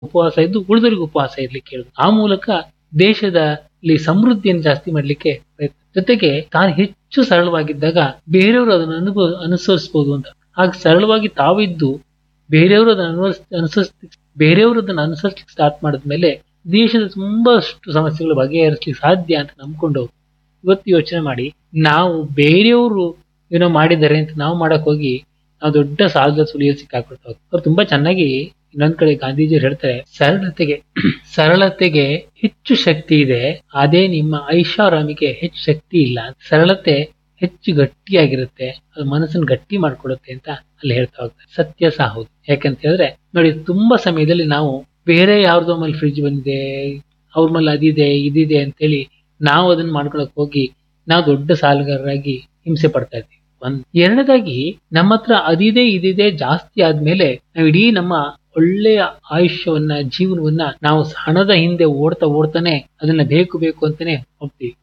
ಉಪವಾಸ ಇದ್ದು ಉಳಿದವರಿಗೆ ಉಪವಾಸ ಇರ್ಲಿಕ್ಕೆ ಹೇಳಿದ್ರು ಆ ಮೂಲಕ ದೇಶದಲ್ಲಿ ಸಮೃದ್ಧಿಯನ್ನು ಜಾಸ್ತಿ ಮಾಡ್ಲಿಕ್ಕೆ ಪ್ರಯತ್ನ ಜೊತೆಗೆ ತಾನು ಹೆಚ್ಚು ಸರಳವಾಗಿದ್ದಾಗ ಬೇರೆಯವರು ಅದನ್ನು ಅನುಭವ ಅನುಸರಿಸಬಹುದು ಅಂತ ಹಾಗೆ ಸರಳವಾಗಿ ತಾವಿದ್ದು ಬೇರೆಯವರು ಅದನ್ನು ಅನುಸರಿಸ್ ಅನುಸರಿಸ್ ಬೇರೆಯವರು ಅದನ್ನು ಅನುಸರಿಸ್ಲಿಕ್ಕೆ ಸ್ಟಾರ್ಟ್ ಮಾಡಿದ್ಮೇಲೆ ದೇಶದ ತುಂಬಾಷ್ಟು ಸಮಸ್ಯೆಗಳು ಬಗೆಹರಿಸ್ಲಿಕ್ಕೆ ಸಾಧ್ಯ ಅಂತ ನಂಬ್ಕೊಂಡು ಇವತ್ತು ಯೋಚನೆ ಮಾಡಿ ನಾವು ಬೇರೆಯವರು ಏನೋ ಮಾಡಿದ್ದಾರೆ ಅಂತ ನಾವು ಮಾಡಕ್ ಹೋಗಿ ನಾವು ದೊಡ್ಡ ಸಾಲದ ಸುಳಿಯಲ್ಲಿ ಸಿಕ್ಕಾಕೊಳ್ತಾ ಅವ್ರು ತುಂಬಾ ಚೆನ್ನಾಗಿ ಇನ್ನೊಂದ್ ಕಡೆ ಗಾಂಧೀಜಿಯವರು ಹೇಳ್ತಾರೆ ಸರಳತೆಗೆ ಸರಳತೆಗೆ ಹೆಚ್ಚು ಶಕ್ತಿ ಇದೆ ಅದೇ ನಿಮ್ಮ ಐಷಾರಾಮಿಗೆ ಹೆಚ್ಚು ಶಕ್ತಿ ಇಲ್ಲ ಸರಳತೆ ಹೆಚ್ಚು ಗಟ್ಟಿಯಾಗಿರುತ್ತೆ ಅದು ಮನಸ್ಸನ್ನು ಗಟ್ಟಿ ಮಾಡ್ಕೊಡುತ್ತೆ ಅಂತ ಅಲ್ಲಿ ಹೇಳ್ತಾ ಹೋಗ್ತಾರೆ ಸತ್ಯ ಸಹ ಹೌದು ಯಾಕಂತ ಹೇಳಿದ್ರೆ ನೋಡಿ ತುಂಬಾ ಸಮಯದಲ್ಲಿ ನಾವು ಬೇರೆ ಯಾರ್ದೋ ಮೇಲೆ ಫ್ರಿಡ್ಜ್ ಬಂದಿದೆ ಅವ್ರ ಮೇಲೆ ಅದಿದೆ ಇದಿದೆ ಅಂತೇಳಿ ನಾವು ಅದನ್ನ ಮಾಡ್ಕೊಳಕ್ ಹೋಗಿ ನಾವು ದೊಡ್ಡ ಸಾಲಗಾರರಾಗಿ ಹಿಂಸೆ ಪಡ್ತಾ ಇದ್ದೀವಿ ಒಂದ್ ಎರಡನೇದಾಗಿ ನಮ್ಮ ಹತ್ರ ಅದಿದೆ ಇದಿದೆ ಜಾಸ್ತಿ ಆದ್ಮೇಲೆ ನಾವು ಇಡೀ ನಮ್ಮ ಒಳ್ಳೆಯ ಆಯುಷ್ಯವನ್ನ ಜೀವನವನ್ನ ನಾವು ಹಣದ ಹಿಂದೆ ಓಡ್ತಾ ಓಡ್ತಾನೆ ಅದನ್ನ ಬೇಕು ಬೇಕು ಅಂತಾನೆ ಹೋಗ್ತೀವಿ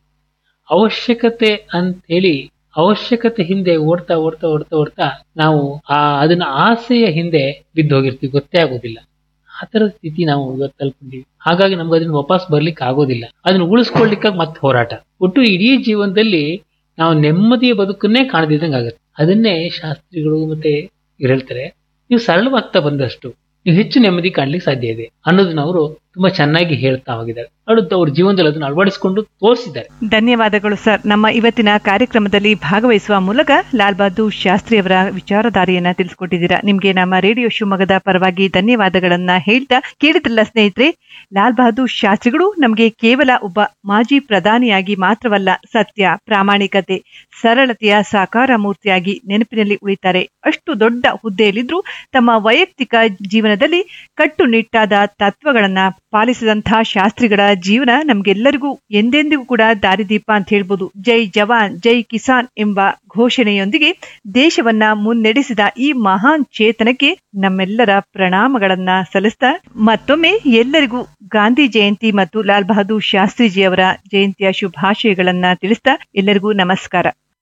ಅವಶ್ಯಕತೆ ಅಂತ ಹೇಳಿ ಅವಶ್ಯಕತೆ ಹಿಂದೆ ಓಡ್ತಾ ಓಡ್ತಾ ಓಡ್ತಾ ಓಡ್ತಾ ನಾವು ಆ ಅದನ್ನ ಆಸೆಯ ಹಿಂದೆ ಬಿದ್ದು ಹೋಗಿರ್ತೀವಿ ಗೊತ್ತೇ ಆಗೋದಿಲ್ಲ ಆ ತರದ ಸ್ಥಿತಿ ನಾವು ಇವತ್ತು ತಲುಪಿದ್ದೀವಿ ಹಾಗಾಗಿ ನಮ್ಗೆ ಅದನ್ನ ವಾಪಸ್ ಬರ್ಲಿಕ್ಕೆ ಆಗೋದಿಲ್ಲ ಅದನ್ನ ಉಳಿಸ್ಕೊಳ್ಲಿಕ್ಕೆ ಮತ್ತೆ ಹೋರಾಟ ಒಟ್ಟು ಇಡೀ ಜೀವನದಲ್ಲಿ ನಾವು ನೆಮ್ಮದಿಯ ಬದುಕನ್ನೇ ಕಾಣದಿದ್ದಂಗೆ ಆಗುತ್ತೆ ಅದನ್ನೇ ಶಾಸ್ತ್ರಿಗಳು ಮತ್ತೆ ಇವ್ರು ಹೇಳ್ತಾರೆ ನೀವು ಸರಳವಾಗ್ತಾ ಬಂದಷ್ಟು ನೀವು ಹೆಚ್ಚು ನೆಮ್ಮದಿ ಕಾಣ್ಲಿಕ್ಕೆ ಸಾಧ್ಯ ಇದೆ ಅನ್ನೋದನ್ನ ಅವರು ತುಂಬಾ ಚೆನ್ನಾಗಿ ಹೇಳ್ತಾ ಹೋಗಿದ್ದಾರೆ ಅವರು ಅವ್ರ ಜೀವನದಲ್ಲಿ ಅದನ್ನು ಅಳವಡಿಸಿಕೊಂಡು ತೋರಿಸಿದ್ದಾರೆ ಧನ್ಯವಾದಗಳು ಸರ್ ನಮ್ಮ ಇವತ್ತಿನ ಕಾರ್ಯಕ್ರಮದಲ್ಲಿ ಭಾಗವಹಿಸುವ ಮೂಲಕ ಲಾಲ್ ಬಹದ್ದೂರ್ ಶಾಸ್ತ್ರಿ ಅವರ ವಿಚಾರಧಾರೆಯನ್ನ ತಿಳಿಸ್ಕೊಟ್ಟಿದ್ದೀರಾ ನಿಮ್ಗೆ ನಮ್ಮ ರೇಡಿಯೋ ಶಿವಮೊಗ್ಗದ ಪರವಾಗಿ ಧನ್ಯವಾದಗಳನ್ನ ಹೇಳ್ತಾ ಕೇಳಿದ್ರಲ್ಲ ಸ್ನೇಹಿತರೆ ಲಾಲ್ ಬಹದ್ದೂರ್ ಶಾಸ್ತ್ರಿಗಳು ನಮಗೆ ಕೇವಲ ಒಬ್ಬ ಮಾಜಿ ಪ್ರಧಾನಿಯಾಗಿ ಮಾತ್ರವಲ್ಲ ಸತ್ಯ ಪ್ರಾಮಾಣಿಕತೆ ಸರಳತೆಯ ಸಾಕಾರ ಮೂರ್ತಿಯಾಗಿ ನೆನಪಿನಲ್ಲಿ ಉಳಿತಾರೆ ಅಷ್ಟು ದೊಡ್ಡ ಹುದ್ದೆಯಲ್ಲಿದ್ರೂ ತಮ್ಮ ವೈಯಕ್ತಿಕ ಜೀವನದಲ್ಲಿ ಕಟ್ಟುನಿಟ್ಟಾದ ತತ್ವಗಳನ್ನ ಪಾಲಿಸಿದಂತಹ ಶಾಸ್ತ್ರಿಗಳ ಜೀವನ ನಮ್ಗೆಲ್ಲರಿಗೂ ಎಂದೆಂದಿಗೂ ಕೂಡ ದಾರಿದೀಪ ಅಂತ ಹೇಳ್ಬೋದು ಜೈ ಜವಾನ್ ಜೈ ಕಿಸಾನ್ ಎಂಬ ಘೋಷಣೆಯೊಂದಿಗೆ ದೇಶವನ್ನ ಮುನ್ನಡೆಸಿದ ಈ ಮಹಾನ್ ಚೇತನಕ್ಕೆ ನಮ್ಮೆಲ್ಲರ ಪ್ರಣಾಮಗಳನ್ನ ಸಲ್ಲಿಸ್ತಾ ಮತ್ತೊಮ್ಮೆ ಎಲ್ಲರಿಗೂ ಗಾಂಧಿ ಜಯಂತಿ ಮತ್ತು ಲಾಲ್ ಬಹದ್ದೂರ್ ಶಾಸ್ತ್ರಿಜಿಯವರ ಜಯಂತಿಯ ಶುಭಾಶಯಗಳನ್ನ ತಿಳಿಸ್ತಾ ಎಲ್ಲರಿಗೂ ನಮಸ್ಕಾರ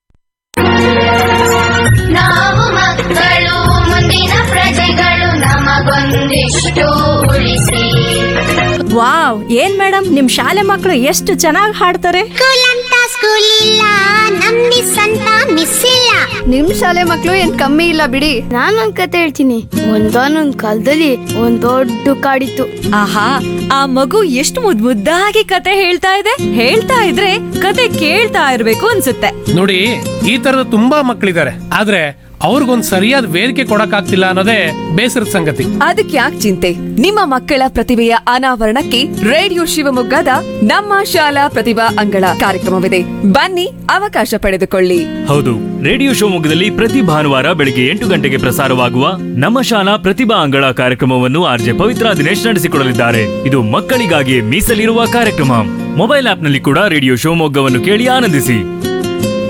ನಾವು ಮಕ್ಕಳು ಮುಂದಿನ ಪ್ರಜೆಗಳು ನಮಗೊಂದಿಷ್ಟು ಉಳಿಸಿ ವಾವ್ ಏನ್ ಮೇಡಮ್ ನಿಮ್ ಶಾಲೆ ಮಕ್ಕಳು ಎಷ್ಟು ಚೆನ್ನಾಗಿ ಹಾಡ್ತಾರೆ ಸ್ಕೂಲ್ ಅಂತ ಸ್ಕೂಲ್ ಇಲ್ಲ ನಮ್ ಮಿಸ್ ಅಂತ ಮಿಸ್ ಇಲ್ಲ ನಿಮ್ ಶಾಲೆ ಮಕ್ಳು ಏನ್ ಕಮ್ಮಿ ಇಲ್ಲ ಬಿಡಿ ನಾನೊಂದ್ ಕತೆ ಹೇಳ್ತೀನಿ ಒಂದಾನೊಂದ್ ಕಾಲದಲ್ಲಿ ಒಂದ್ ದೊಡ್ಡ ಕಾಡಿತ್ತು ಆಹಾ ಆ ಮಗು ಎಷ್ಟು ಮುದ್ ಮುದ್ದಾಗಿ ಕತೆ ಹೇಳ್ತಾ ಇದೆ ಹೇಳ್ತಾ ಇದ್ರೆ ಕತೆ ಕೇಳ್ತಾ ಇರ್ಬೇಕು ಅನ್ಸುತ್ತೆ ನೋಡಿ ಈ ತರದ ತುಂಬಾ ಮಕ್ಕಳಿದ್ದಾರೆ ಆದ್ರೆ ಅವ್ರಿಗೊಂದ್ ಸರಿಯಾದ ವೇದಿಕೆ ಕೊಡಕ್ಕಾಗ್ತಿಲ್ಲ ಅನ್ನೋದೇ ಬೇಸರದ ಸಂಗತಿ ಅದಕ್ಕೆ ಯಾಕೆ ಚಿಂತೆ ನಿಮ್ಮ ಮಕ್ಕಳ ಪ್ರತಿಭೆಯ ಅನಾವರಣಕ್ಕೆ ರೇಡಿಯೋ ಶಿವಮೊಗ್ಗದ ನಮ್ಮ ಶಾಲಾ ಪ್ರತಿಭಾ ಅಂಗಳ ಕಾರ್ಯಕ್ರಮವಿದೆ ಬನ್ನಿ ಅವಕಾಶ ಪಡೆದುಕೊಳ್ಳಿ ಹೌದು ರೇಡಿಯೋ ಶಿವಮೊಗ್ಗದಲ್ಲಿ ಪ್ರತಿ ಭಾನುವಾರ ಬೆಳಿಗ್ಗೆ ಎಂಟು ಗಂಟೆಗೆ ಪ್ರಸಾರವಾಗುವ ನಮ್ಮ ಶಾಲಾ ಪ್ರತಿಭಾ ಅಂಗಳ ಕಾರ್ಯಕ್ರಮವನ್ನು ಆರ್ಜೆ ಪವಿತ್ರ ದಿನೇಶ್ ನಡೆಸಿಕೊಡಲಿದ್ದಾರೆ ಇದು ಮಕ್ಕಳಿಗಾಗಿ ಮೀಸಲಿರುವ ಕಾರ್ಯಕ್ರಮ ಮೊಬೈಲ್ ಆಪ್ನಲ್ಲಿ ಕೂಡ ರೇಡಿಯೋ ಶಿವಮೊಗ್ಗವನ್ನು ಕೇಳಿ ಆನಂದಿಸಿ